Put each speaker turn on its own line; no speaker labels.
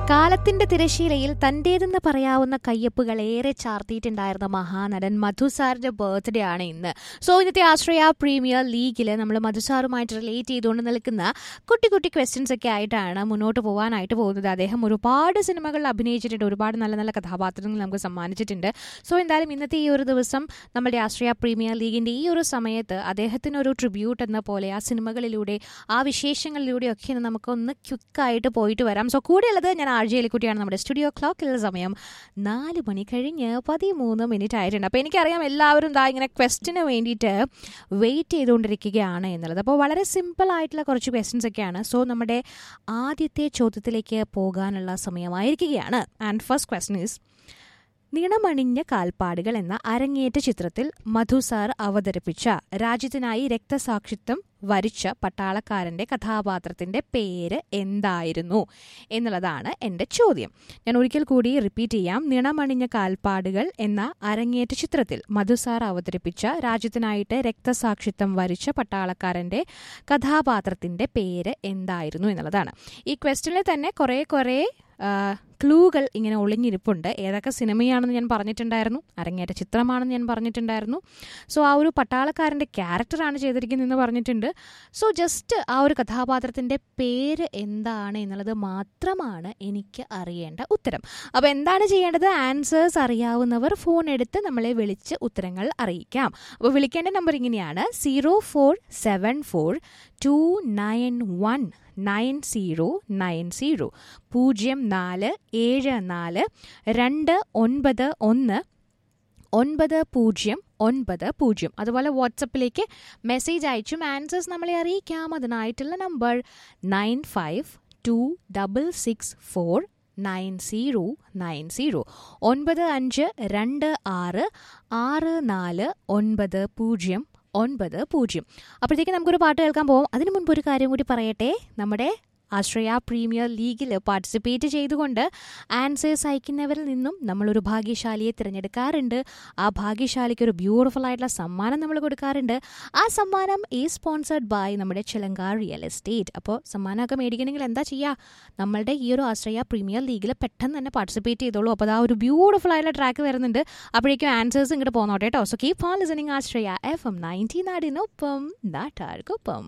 കാലത്തിന്റെ തിരശീലയിൽ തന്റേതെന്ന് പറയാവുന്ന കയ്യൊപ്പുകൾ ഏറെ ചാർത്തിയിട്ടുണ്ടായിരുന്ന മഹാനടൻ മധു സാറിന്റെ ബർത്ത്ഡേ ആണ് ഇന്ന് സോ ഇന്നത്തെ ആശ്രയ പ്രീമിയർ ലീഗിൽ നമ്മൾ മധു സാറുമായിട്ട് റിലേറ്റ് ചെയ്തുകൊണ്ട് നിൽക്കുന്ന കുട്ടി കുട്ടി ക്വസ്റ്റ്യൻസ് ഒക്കെ ആയിട്ടാണ് മുന്നോട്ട് പോകാനായിട്ട് പോകുന്നത് അദ്ദേഹം ഒരുപാട് സിനിമകളിൽ അഭിനയിച്ചിട്ടുണ്ട് ഒരുപാട് നല്ല നല്ല കഥാപാത്രങ്ങൾ നമുക്ക് സമ്മാനിച്ചിട്ടുണ്ട് സോ എന്തായാലും ഇന്നത്തെ ഈ ഒരു ദിവസം നമ്മുടെ ആശ്രയ പ്രീമിയർ ലീഗിന്റെ ഈ ഒരു സമയത്ത് അദ്ദേഹത്തിന് ഒരു ട്രിബ്യൂട്ട് എന്ന പോലെ ആ സിനിമകളിലൂടെ ആ വിശേഷങ്ങളിലൂടെ ഒക്കെ ഒന്ന് നമുക്കൊന്ന് ക്വിക്കായിട്ട് പോയിട്ട് വരാം സോ കൂടെയുള്ളത് ഞാൻ ആർ ജെ എലിക്കുട്ടിയാണ് നമ്മുടെ സ്റ്റുഡിയോ ക്ലോക്കിലുള്ള സമയം നാല് മണി കഴിഞ്ഞ് പതിമൂന്ന് മിനിറ്റ് ആയിട്ടുണ്ട് അപ്പോൾ എനിക്കറിയാം എല്ലാവരും ദാ ഇങ്ങനെ ക്വസ്റ്റിന് വേണ്ടിയിട്ട് വെയിറ്റ് ചെയ്തുകൊണ്ടിരിക്കുകയാണ് എന്നുള്ളത് അപ്പോൾ വളരെ സിമ്പിൾ ആയിട്ടുള്ള കുറച്ച് ക്വസ്റ്റ്യൻസ് ഒക്കെയാണ് സോ നമ്മുടെ ആദ്യത്തെ ചോദ്യത്തിലേക്ക് പോകാനുള്ള സമയമായിരിക്കുകയാണ് ആൻഡ് ഫസ്റ്റ് ക്വസ്റ്റൻ ഈസ് നിണമണിഞ്ഞ കാൽപ്പാടുകൾ എന്ന അരങ്ങേറ്റ ചിത്രത്തിൽ മധു സാർ അവതരിപ്പിച്ച രാജ്യത്തിനായി രക്തസാക്ഷിത്വം വരിച്ച പട്ടാളക്കാരന്റെ കഥാപാത്രത്തിന്റെ പേര് എന്തായിരുന്നു എന്നുള്ളതാണ് എൻ്റെ ചോദ്യം ഞാൻ ഒരിക്കൽ കൂടി റിപ്പീറ്റ് ചെയ്യാം നിണമണിഞ്ഞ കാൽപ്പാടുകൾ എന്ന അരങ്ങേറ്റ ചിത്രത്തിൽ മധു സാർ അവതരിപ്പിച്ച രാജ്യത്തിനായിട്ട് രക്തസാക്ഷിത്വം വരിച്ച പട്ടാളക്കാരന്റെ കഥാപാത്രത്തിന്റെ പേര് എന്തായിരുന്നു എന്നുള്ളതാണ് ഈ ക്വസ്റ്റ്യനിൽ തന്നെ കുറേ കുറേ ക്ലൂകൾ ഇങ്ങനെ ഒളിഞ്ഞിരിപ്പുണ്ട് ഏതൊക്കെ സിനിമയാണെന്ന് ഞാൻ പറഞ്ഞിട്ടുണ്ടായിരുന്നു അരങ്ങേറ്റ ചിത്രമാണെന്ന് ഞാൻ പറഞ്ഞിട്ടുണ്ടായിരുന്നു സോ ആ ഒരു പട്ടാളക്കാരൻ്റെ ക്യാരക്ടറാണ് ചെയ്തിരിക്കുന്നതെന്ന് പറഞ്ഞിട്ടുണ്ട് സോ ജസ്റ്റ് ആ ഒരു കഥാപാത്രത്തിൻ്റെ പേര് എന്താണ് എന്നുള്ളത് മാത്രമാണ് എനിക്ക് അറിയേണ്ട ഉത്തരം അപ്പോൾ എന്താണ് ചെയ്യേണ്ടത് ആൻസേഴ്സ് അറിയാവുന്നവർ ഫോൺ എടുത്ത് നമ്മളെ വിളിച്ച് ഉത്തരങ്ങൾ അറിയിക്കാം അപ്പോൾ വിളിക്കേണ്ട നമ്പർ ഇങ്ങനെയാണ് zero four seven four two nine one nine zero nine zero പൂജ്യം നാല് ഏഴ് നാല് രണ്ട് ഒൻപത് ഒന്ന് ഒൻപത് പൂജ്യം ഒൻപത് പൂജ്യം അതുപോലെ വാട്സപ്പിലേക്ക് മെസ്സേജ് അയച്ചും ആൻസേഴ്സ് നമ്മളെ അറിയിക്കാം അതിനായിട്ടുള്ള number nine five two double six four nine zero nine zero ഒൻപത് അഞ്ച് രണ്ട് ആറ് ആറ് നാല് ഒൻപത് പൂജ്യം ഒൻപത് പൂജ്യം അപ്പോഴത്തേക്ക് നമുക്കൊരു പാട്ട് കേൾക്കാൻ പോകും അതിനു മുൻപ് ഒരു കാര്യം കൂടി പറയട്ടെ നമ്മുടെ ആശ്രയ പ്രീമിയർ ലീഗിൽ പാർട്ടിസിപ്പേറ്റ് ചെയ്തുകൊണ്ട് ആൻസേഴ്സ് അയക്കുന്നവരിൽ നിന്നും നമ്മളൊരു ഭാഗ്യശാലിയെ തിരഞ്ഞെടുക്കാറുണ്ട് ആ ഭാഗ്യശാലിക്ക് ഒരു ബ്യൂട്ടിഫുൾ ആയിട്ടുള്ള സമ്മാനം നമ്മൾ കൊടുക്കാറുണ്ട് ആ സമ്മാനം ഈ സ്പോൺസർഡ് ബൈ നമ്മുടെ ചിലങ്ക റിയൽ എസ്റ്റേറ്റ് അപ്പോൾ സമ്മാനമൊക്കെ മേടിക്കണമെങ്കിൽ എന്താ ചെയ്യുക നമ്മളുടെ ഈ ഒരു ആശ്രയ പ്രീമിയർ ലീഗിൽ പെട്ടെന്ന് തന്നെ പാർട്ടിസിപ്പേറ്റ് ചെയ്തോളൂ അപ്പോൾ ആ ഒരു ബ്യൂട്ടിഫുൾ ആയിട്ടുള്ള ട്രാക്ക് വരുന്നുണ്ട് അപ്പോഴേക്കും ആൻസേഴ്സ് ഇങ്ങോട്ട് പോന്നോട്ടെ കേട്ടോ so keep on listening Ashraya F M ninety നാടിനൊപ്പം നാട്ടാർക്കൊപ്പം